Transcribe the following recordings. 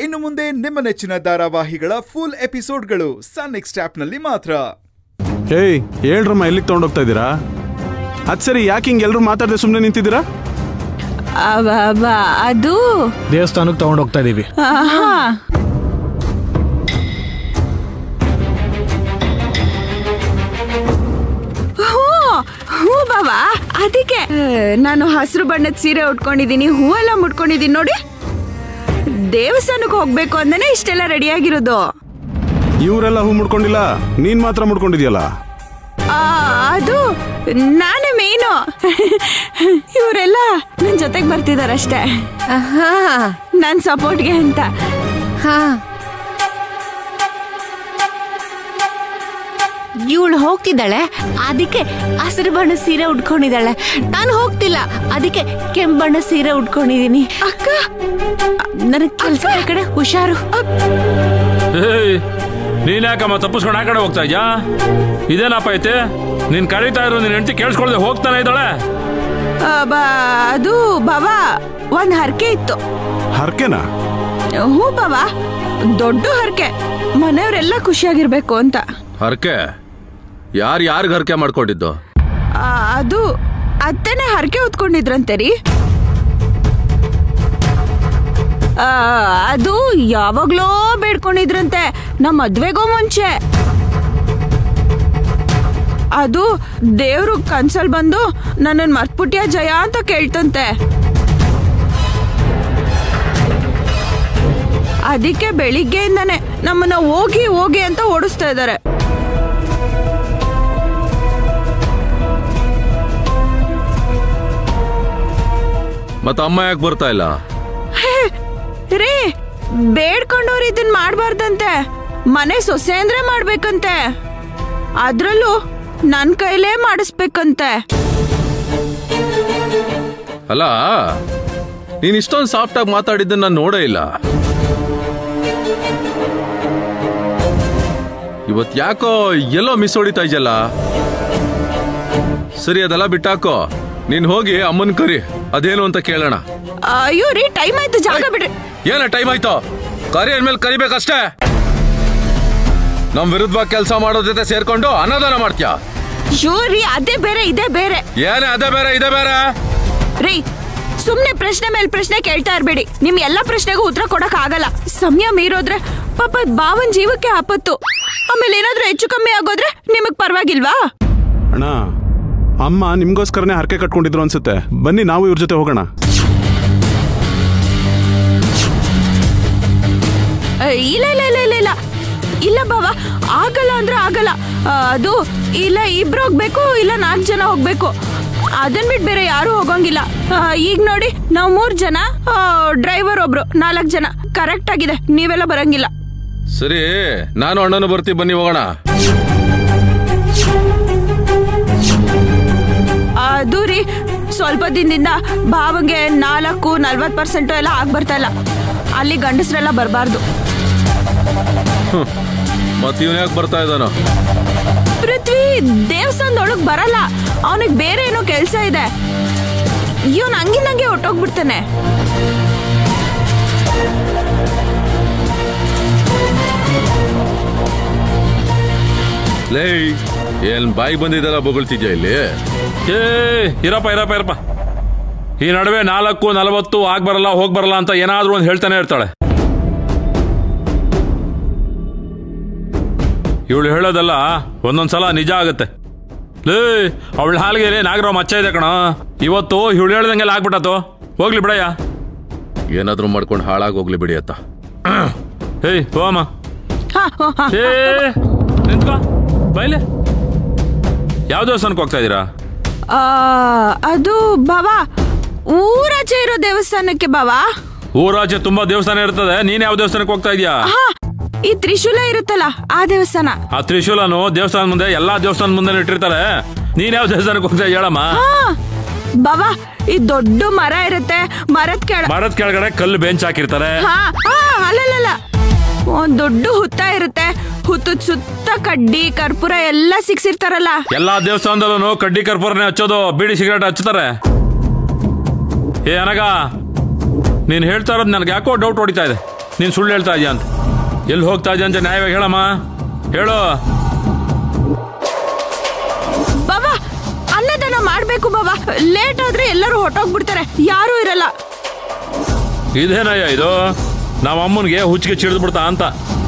ಇನ್ನು ಮುಂದೆ ನಿಮ್ಮ ನೆಚ್ಚಿನ ಧಾರಾವಾಹಿಗಳ ಫುಲ್ ಎಪಿಸೋಡ್ಗಳು ಸನ್ ನೆಕ್ಸ್ಟ್ ಆಪ್ನಲ್ಲಿ ಮಾತ್ರ ಏಯ್ ಹೇಳ್ರಮ್ಮ ಎಲ್ಲಿಗೆ ತೊಗೊಂಡೋಗ್ತಾ ಇದ್ದೀರಾ ಅದು ಸರಿ ಯಾಕೆ ಹಿಂಗೆ ಎಲ್ಲರೂ ಮಾತಾಡದೆ ಸುಮ್ಮನೆ ನಿಂತಿದ್ದೀರಾ ಅಬ್ಬಬ್ಬ, ಅದು ದೇವಸ್ಥಾನಕ್ಕೆ ತಗೊಂಡು ಹೋಗ್ತಾ ಇದೀವಿ ಆಹಾ. ಹ್ಞೂ ಹ್ಞೂ ಬಾಬಾ ಅದಕ್ಕೆ ಆ, ನಾನು ಹಸಿರು ಬಣ್ಣದ ಸೀರೆ ಉಟ್ಕೊಂಡಿದ್ದೀನಿ ಹೂವೆಲ್ಲ ಮುಟ್ಕೊಂಡಿದ್ದೀನಿ ನೋಡಿ ದೇವಸ್ಥಾನಕ್ಕೆ ಹೋಗ್ಬೇಕು ಅಂತಾನೆ ಇಷ್ಟೆಲ್ಲ ರೆಡಿಯಾಗಿರೋದು ಇವರೆಲ್ಲ ಹೂ ಮುಡ್ಕೊಂಡಿಲ್ಲ ನೀನ್ ಮಾತ್ರ ಮುಡ್ಕೊಂಡಿದ್ಯಲ್ಲ ಆ, ಅದು ನಾನೇ ಮೇನು ಇವರೆಲ್ಲ ನನ್ನ ಜೊತೆಗೆ ಬರ್ತಿದಾರಷ್ಟೇ ನನ್ನ ಸಪೋರ್ಟ್ಗೆ ಅಂತ ಇವಳು ಹೋಗ್ತಿದ್ದಾಳೆ ಅದಕ್ಕೆ ಹಸಿರು ಬಣ್ಣ ಸೀರೆ ಉಟ್ಕೊಂಡಿದ್ದಾಳೆ ನಾನು ಹೋಗ್ತಿಲ್ಲ ಅದಕ್ಕೆ ಕೆಂಪು ಬಣ್ಣ ಸೀರೆ ಉಟ್ಕೊಂಡಿದೀನಿ ಅಕ್ಕ ನನಗೆ ಕೆಲಸ ಕಡೆ ಹುಷಾರು ಏಯ್ ನೀನ್ ಯಾಕಮ್ಮ ತಪ್ಪಿಸ್ಕೊಂಡು ಆ ಕಡೆ ಹೋಗ್ತಾ ಇದ್ಯಾ ಇದೇನಪ್ಪ ಐತೆ ನೀನ್ ಕರೀತಾ ಇರೋ ನಿನ್ ಹೆಂಡತಿ ಕೇಳಿಸ್ಕೊಳ್ದೆ ಹೋಗ್ತಾನೆ ಇದ್ದಾಳೆ ಆ, ಬಾ ಅದು ಬಾಬಾ ಒಂದ್ ಹರಕೆ ಇತ್ತು ಹರ್ಕೆನಾ ಹ್ಞೂ ಬಾಬಾ ದೊಡ್ಡ ಹರಕೆ ಮನೆಯವರೆಲ್ಲ ಖುಷಿಯಾಗಿರ್ಬೇಕು ಅಂತ ಹರಕೆ ಯಾರು ಯಾರಿಗ ಹರಕೆ ಮಾಡ್ಕೊಂಡಿದ್ದು ಆ, ಅದು ಅತ್ತನೇ ಹರಕೆ ಹೊತ್ಕೊಂಡಿದ್ರಂತೆ ರೀ ಆ, ಅದು ಯಾವಾಗ್ಲೋ ಬೇಡ್ಕೊಂಡಿದ್ರಂತೆ ನಮ್ಮ ಮದ್ವೆಗೋ ಮುಂಚೆ ಅದು ದೇವ್ರು ಕನ್ಸಲ್ ಬಂದು ನನ್ನನ್ ಮರ್ತ್ಬಿಟ್ಯಾ ಜಯ ಅಂತ ಕೇಳ್ತಂತೆ ಅದಕ್ಕೆ ಬೆಳಿಗ್ಗೆಯಿಂದಾನೆ ನಮ್ಮನ್ನ ಹೋಗಿ ಹೋಗಿ ಅಂತ ಓಡಿಸ್ತಾ ಇದ್ದಾರೆ ಮತ್ತ ಅಮ್ಮ ಯಾಕೆ ಬರ್ತಾ ಇಲ್ಲ ರೀ ಬೇಡ್ಕೊಂಡವ್ರು ಇದನ್ ಮಾಡ್ಬಾರ್ದಂತೆ ಮನೆ ಸೊಸೆ ಅಂದ್ರೆ ಮಾಡ್ಬೇಕಂತೆ ಅದ್ರಲ್ಲೂ ನನ್ ಕೈಲೇ ಮಾಡಿಸ್ಬೇಕಂತೆ ಅಲ್ಲ ನೀನ್ ಇಷ್ಟೊಂದು ಸಾಫ್ಟ್ ಆಗಿ ಮಾತಾಡಿದ್ದನ್ನ ನಾನು ನೋಡೇ ಇಲ್ಲ ಇವತ್ ಯಾಕೋ ಎಲ್ಲೋ ಮಿಸ್ ಹೊಡಿತಾ ಇದೆಯಲ್ಲ ಸರಿ ಅದೆಲ್ಲ ಬಿಟ್ಟಾಕೋ ನೀನ್ ಹೋಗಿ ಅಮ್ಮನ್ ಕರಿ ಅದೇನು ಅಂತ ಕೇಳೋಣ ಅಯ್ಯೋ ರೀ ಟೈಮ್ ಆಯ್ತು ಜಾಗ ಬಿಡ್ರಿ ಏನ ಟೈಮ್ ಆಯ್ತು ಕರಿ ಅಂದ್ಮೇಲೆ ಕರಿಬೇಕಷ್ಟೇ ನಮ್ ವಿರುದ್ಧವಾಗಿ ಕೆಲಸ ಮಾಡೋ ಜೊತೆ ಸೇರ್ಕೊಂಡು ಅನಾದಾನ ಮಾಡ್ತೀಯ ಅಯ್ಯೋ ರೀ ಅದೇ ಬೇರೆ ಇದೇ ಬೇರೆ ಏನೇ ಅದೇ ಬೇರೆ ಇದೇ ಬೇರೆ ರೀ ಸುಮ್ನೆ ಪ್ರಶ್ನೆ ಮೇಲ್ ಪ್ರಶ್ನೆ ಕೇಳ್ತಾ ಇರ್ಬೇಡಿ ನಿಮ್ ಎಲ್ಲಾ ಪ್ರಶ್ನೆಗೂ ಉತ್ತರ ಕೊಡಕ್ ಆಗಲ್ಲ ಸಮಯ ಮೀರೋದ್ರೆ ಪಾಪ ಬಾವನ್ ಜೀವಕ್ಕೆ ಆಪತ್ತು ಆಮೇಲೆ ಏನಾದ್ರೂ ಹೆಚ್ಚು ಕಮ್ಮಿ ಆಗೋದ್ರೆ ನಿಮಗ್ ಪರವಾಗಿಲ್ವಾ ಅಣ್ಣ ಅಮ್ಮ ನಿಮ್ಗೋಸ್ಕರನೇ ಹರಕೆ ಕಟ್ಕೊಂಡಿದ್ರು ಅನ್ಸುತ್ತೆ ಬನ್ನಿ ನಾವು ಇವ್ರ ಜೊತೆ ಹೋಗೋಣ ಅ, ಇಲ್ಲ ಇಲ್ಲ ಇಲ್ಲ ಇಲ್ಲ ಇಲ್ಲ ಇಲ್ಲ ಬಾವ ಆಗಲ್ಲ ಅಂದ್ರೆ ಆಗಲ್ಲ ಆ, ಅದು ಇಲ್ಲ ಇಬ್ರು ಹೋಗ್ಬೇಕು ಇಲ್ಲ ನಾಲ್ಕು ಜನ ಹೋಗ್ಬೇಕು ಅದನ್ ಬಿಟ್ಟು ಬೇರೆ ಯಾರು ಹೋಗಂಗಿಲ್ಲ ಆ, ಈಗ ನೋಡಿ ನಾವು ಮೂರ್ ಜನ ಡ್ರೈವರ್ ಒಬ್ರು ನಾಲ್ಕು ಜನ ಕರೆಕ್ಟ್ ಆಗಿದೆ ನೀವೆಲ್ಲ ಬರಂಗಿಲ್ಲ ಸರಿ ನಾನು ಅಣ್ಣನು ಬರ್ತೀವಿ ಬನ್ನಿ ಹೋಗೋಣ ಅದು ರೀ ಸ್ವಲ್ಪ ದಿನದಿಂದ ಭಾವಂಗೆ ನಾಲ್ಕು ನಲ್ವತ್ತು ಪರ್ಸೆಂಟು ಎಲ್ಲ ಆಗಿ ಬರ್ತಾ ಇಲ್ಲ ಅಲ್ಲಿ ಗಂಡಸರೆಲ್ಲ ಬರಬಾರ್ದು ಮತ್ತೆ ಇವನ್ ಯಾಕೆ ಬರ್ತಾ ಇದ್ದಾನೋ ಪೃಥ್ವಿ ದೇವಸ್ಥಾನದೊಳಗ್ ಬರಲ್ಲ ಅವನಿಗೆ ಬೇರೆ ಏನೋ ಕೆಲಸ ಇದೆ ಇವನ್ ಹಂಗಿಂದಂಗೆ ಹೊಟ್ಟೋಗ್ಬಿಡ್ತಾನೆ ಲೇ ಏನ್ ಬಾಯಿ ಬಂದಿದ್ದೆಲ್ಲ ಬೊಗಳ್ತಿದ್ಯಾ ಇಲ್ಲಿ ಏ ಇರಪ್ಪ ಇರಪ್ಪ ಇರಪ್ಪ ಈ ನಡುವೆ ನಾಲ್ಕು ನಲವತ್ತು ಆಗ್ ಬರಲ್ಲ ಹೋಗ್ ಬರಲ್ಲ ಅಂತ ಏನಾದ್ರೂ ಒಂದು ಹೇಳ್ತಾನೆ ಇರ್ತಾಳೆ ಇವಳು ಹೇಳೋದಲ್ಲ ಒಂದೊಂದ್ಸಲ ನಿಜ ಆಗುತ್ತೆ ಲೇ ಅವಳ ಹಾಲಿಗೆ ನಾಗರಾವ್ ಮಚ್ಚ ಇದೆ ಕಣ ಇವತ್ತು ಇವಳು ಹೇಳ್ದಂಗೆಲ್ಲ ಆಗ್ಬಿಟ್ಟತು ಹೋಗ್ಲಿ ಬಿಡಯ್ಯ ಏನಾದ್ರೂ ಮಾಡ್ಕೊಂಡು ಹಾಳಾಗಿ ಹೋಗ್ಲಿ ಬಿಡಿ ಅತ್ತ ಏಯ್ ಹೋಮ ಹಾ, ಹಾ, ಹಾ. ಏ ನಿಂತ್ಕೋ ಬೈಲೆ ಯಾವ ದೇವಸ್ಥಾನಕ್ಕೆ ಹೋಗ್ತಾ ಇದ್ದೀರಾ ಆ, ಅದು ಬಾವಾ ಊರಾಚೆ ಇರೋ ದೇವಸ್ಥಾನಕ್ಕೆ ಬಾವಾ ಊರಾಚೆ ತುಂಬಾ ದೇವಸ್ಥಾನ ಇರ್ತದೆ ನೀನ್ ಯಾವ ದೇವಸ್ಥಾನಕ್ಕೆ ಹೋಗ್ತಾ ಇದೀಯಾ ಹಾ ಈ ತ್ರಿಶೂಲ ಇರುತ್ತಲ್ಲ ಆ ದೇವಸ್ಥಾನ ಆ ತ್ರಿಶೂಲನು ದೇವಸ್ಥಾನ ಮುಂದೆ ಎಲ್ಲಾ ದೇವಸ್ಥಾನ ಮುಂದೆ ಇಟ್ಟಿರ್ತಾರೆ ನೀನ್ ಯಾವ ದೇವಸ್ಥಾನಕ್ಕೆ ಹೋಗ್ತಾ ಹೇಳಮ್ಮ ಹಾ ಬಾವಾ ಈ ದೊಡ್ಡ ಮರ ಇರುತ್ತೆ ಮರದ ಕೆಳ ಮರದ ಕೆಳಗಡೆ ಕಲ್ಲು ಬೆಂಚ್ ಹಾಕಿರ್ತಾರೆ ಹಾ ಹಾ ಅಲ್ಲಲ್ಲ ಒಂದ್ ದೊಡ್ಡ ಹುತ್ತ ಇರುತ್ತೆ ಹುತ್ತದ ಸುತ್ತ ಕಡ್ಡಿ ಕರ್ಪೂರ ಎಲ್ಲ ಸಿಕ್ಸಿರ್ತಾರಲ್ಲ ಎಲ್ಲಾ ದೇವಸ್ಥಾನದಲ್ಲೂ ಕಡ್ಡಿ ಕರ್ಪೂರನೆ ಹಚ್ಚೋದು ಬೀಡಿ ಸಿಗರೇಟ್ ಹಚ್ತಾರೆ ಏ ಅನಗ ನೀನ್ ಹೇಳ್ತಾ ಇರೋದು ನನಗೆ ಯಾಕೋ ಡೌಟ್ ಹೊಡಿತಾ ಇದೆ ನೀನು ಸುಳ್ಳು ಹೇಳ್ತಾ ಇದೀಯ ಅಂತ ಎಲ್ಲಿ ಹೋಗ್ತಾ ಇದೆಯಾ ಅಂತ ನ್ಯಾಯವಾಗಿ ಹೇಳಮ್ಮ ಹೇಳು ಬಾಬಾ ಅನ್ನದಾನ ಮಾಡ್ಬೇಕು ಬಾಬಾ ಲೇಟ್ ಆದ್ರೆ ಎಲ್ಲರೂ ಹೊಟ್ಟೋಗ್ಬಿಡ್ತಾರೆ ಯಾರೂ ಇರಲ್ಲ ಇದೇನಯ್ಯ ಇದು ನಮ್ಮ ಅಮ್ಮನಿಗೆ ಹುಚ್ಚಿಗೆ ಚಿಡಿದು ಬಿಡ್ತಾ ಅಂತ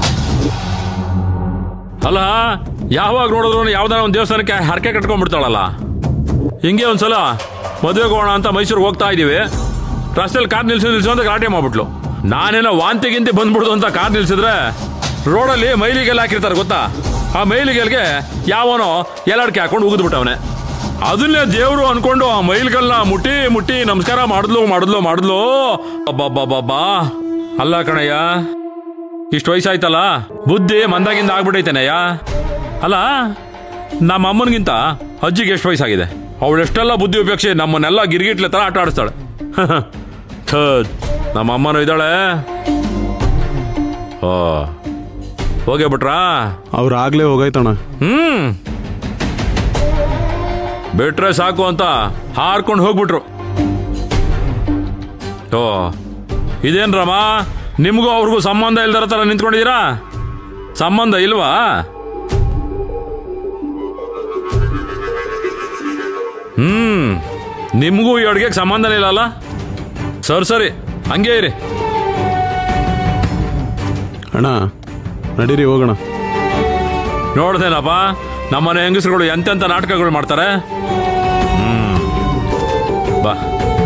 ಅಲ್ಲ ಯಾವಾಗ ನೋಡಿದ್ರು ಯಾವ್ದಾರ ಒಂದು ದೇವಸ್ಥಾನಕ್ಕೆ ಹರಕೆ ಕಟ್ಕೊಂಡ್ಬಿಡ್ತಾಳಲ್ಲ ಹಿಂಗೆ ಒಂದ್ಸಲ ಮದುವೆಗೆ ಹೋಗೋಣ ಅಂತ ಮೈಸೂರಿಗೆ ಹೋಗ್ತಾ ಇದೀವಿ ರಸ್ತೆಯಲ್ಲಿ ಕಾರ್ ನಿಲ್ಸು ನಿಲ್ಸು ಅಂತ ಗಲಾಟೆ ಮಾಡ್ಬಿಟ್ಲು ನಾನೇನೋ ವಾಂತಿ ಗಿಂತಿ ಬಂದ್ಬಿಡ್ದು ಅಂತ ಕಾರ್ ನಿಲ್ಸಿದ್ರೆ ರೋಡಲ್ಲಿ ಮೈಲಿಗೆಲ್ಲ ಹಾಕಿರ್ತಾರೆ ಗೊತ್ತಾ ಆ ಮೈಲಿಗೆಲ್ಗೆ ಯಾವನೋ ಎಲ್ಲಾಡ್ಕೆ ಹಾಕೊಂಡು ಉಗಿದ್ಬಿಟ್ಟವನೆ ಅದನ್ನೇ ದೇವ್ರು ಅನ್ಕೊಂಡು ಆ ಮೈಲ್ಗಲ್ನ ಮುಟ್ಟಿ ಮುಟ್ಟಿ ನಮಸ್ಕಾರ ಮಾಡಿದ್ಲು ಮಾಡಿದ್ಲು ಮಾಡಿದ್ಲು ಅಬ್ಬಬ್ಬಬ್ಬಬ್ಬಾ ಅಲ್ಲ ಕಣಯ್ಯ ಇಷ್ಟು ವಯಸ್ಸಾಯ್ತಲ್ಲ ಬುದ್ಧಿ ಮಂದಾಗಿಂದ ಆಗ್ಬಿಟ್ಟೈತೇನಯ್ಯ ಅಲ್ಲ ನಮ್ಮ ಅಮ್ಮನಿಗಿಂತ ಅಜ್ಜಿಗೆ ಎಷ್ಟು ವಯಸ್ಸಾಗಿದೆ ಅವಳು ಎಷ್ಟೆಲ್ಲ ಬುದ್ಧಿ ಉಪಯೋಗಿಸಿ ನಮ್ಮನ್ನೆಲ್ಲ ಗಿರ್ಗಿಟ್ಲೆ ತರ ಆಟ ಆಡಿಸ್ತಾಳೆ ಥು, ನಮ್ಮ ಅಮ್ಮನೂ ಇದ್ದಾಳೆ ಓ ಹೋಗೇ ಬಿಟ್ರಾ ಅವ್ರು ಆಗ್ಲೇ ಹೋಗೈತಣ್ಣ ಹ್ಮ್ ಬಿಟ್ರೆ ಸಾಕು ಅಂತ ಹಾರ್ಕೊಂಡು ಹೋಗ್ಬಿಟ್ರು ಓ ಇದೇನ್ ರಮ ನಿಮಗೂ ಅವ್ರಿಗೂ ಸಂಬಂಧ ಇಲ್ದರ ತರ ನಿಂತ್ಕೊಂಡಿದ್ದೀರಾ ಸಂಬಂಧ ಇಲ್ವಾ ಹ್ಮ್ ನಿಮಗೂ ಈ ಅಡುಗೆಗೆ ಸಂಬಂಧನೇ ಇಲ್ಲ ಅಲ್ಲ ಸರಿ ಸರಿ ಹಂಗೆ ಇರಿ ಅಣ್ಣ ನಡೀರಿ ಹೋಗೋಣ ನೋಡ್ದೇನಪ್ಪ ನಮ್ಮನೆ ಹೆಂಗಸರುಗಳು ಎಂತೆಂಥ ನಾಟಕಗಳು ಮಾಡ್ತಾರೆ ಹ್ಮ್ ಬಾ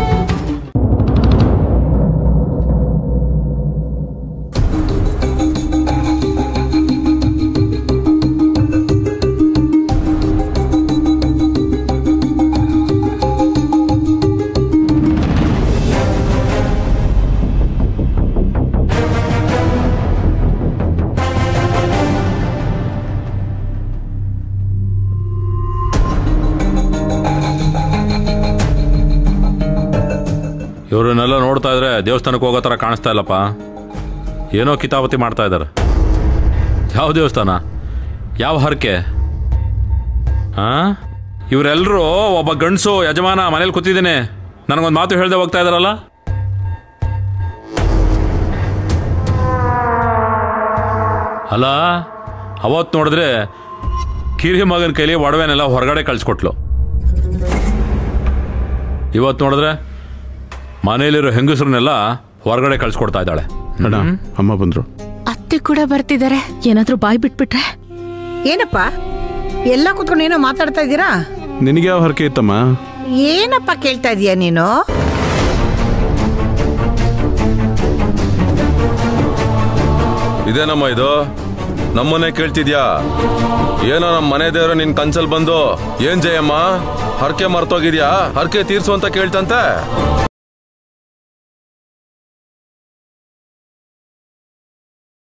ಇವ್ರನ್ನೆಲ್ಲ ನೋಡ್ತಾ ಇದ್ರೆ ದೇವಸ್ಥಾನಕ್ಕೆ ಹೋಗೋ ಥರ ಕಾಣಿಸ್ತಾ ಇಲ್ಲಪ್ಪ ಏನೋ ಕಿತಾಪತಿ ಮಾಡ್ತಾ ಇದ್ದಾರೆ ಯಾವ ದೇವಸ್ಥಾನ ಯಾವ ಹರಕೆ ಹಾ ಇವರೆಲ್ಲರೂ ಒಬ್ಬ ಗಂಡಸು ಯಜಮಾನ ಮನೇಲಿ ಕೂತಿದ್ದೀನಿ ನನಗೊಂದು ಮಾತು ಹೇಳ್ದೆ ಹೋಗ್ತಾ ಇದಾರಲ್ಲ ಅಲ್ಲ ಅವತ್ತು ನೋಡಿದ್ರೆ ಕಿರಿ ಮಗನ ಕೈಲಿ ಒಡವೆನೆಲ್ಲ ಹೊರಗಡೆ ಕಳಿಸ್ಕೊಟ್ಲು ಇವತ್ತು ನೋಡಿದ್ರೆ ಮನೆಯಲ್ಲಿರೋ ಹೆಂಗಸರನ್ನೆಲ್ಲ ಹೊರಗಡೆ ಕಳ್ಸಿಕೊಡ್ತಾ ಇದ್ದಾಳೆ ಅಣ್ಣ ಅಮ್ಮ ಬಂದ್ರು ಅತ್ತೆ ಕೂಡ ಬರ್ತಿದ್ದಾರೆ ಏನಾದ್ರೂ ಬಾಯ್ ಬಿಟ್ಬಿಟ್ರೆ ಏನಪ್ಪ ಎಲ್ಲ ಕುತ್ಕೊಂಡು ಏನೋ ಮಾತಾಡ್ತಾ ಇದ್ದೀರಾ ನಿನಗೆ ಯಾವ ಹರಕೆ ಇತ್ತಮ್ಮ ಏನಪ್ಪ ಕೇಳ್ತಾ ಇದೀಯ ನೀನು ಇದೇನಮ್ಮ ಇದು ನಮ್ಮನೆ ಕೇಳ್ತಿದ್ಯಾ ಏನೋ ನಮ್ಮ ಮನೆ ದೇವ್ರು ನಿನ್ ಕನ್ಸಲ್ ಬಂದು ಏನ್ ಜಯಮ್ಮ ಹರಕೆ ಮರ್ತೋಗಿದ್ಯಾ ಹರಕೆ ತೀರ್ಸು ಅಂತ ಕೇಳ್ತಂತೆ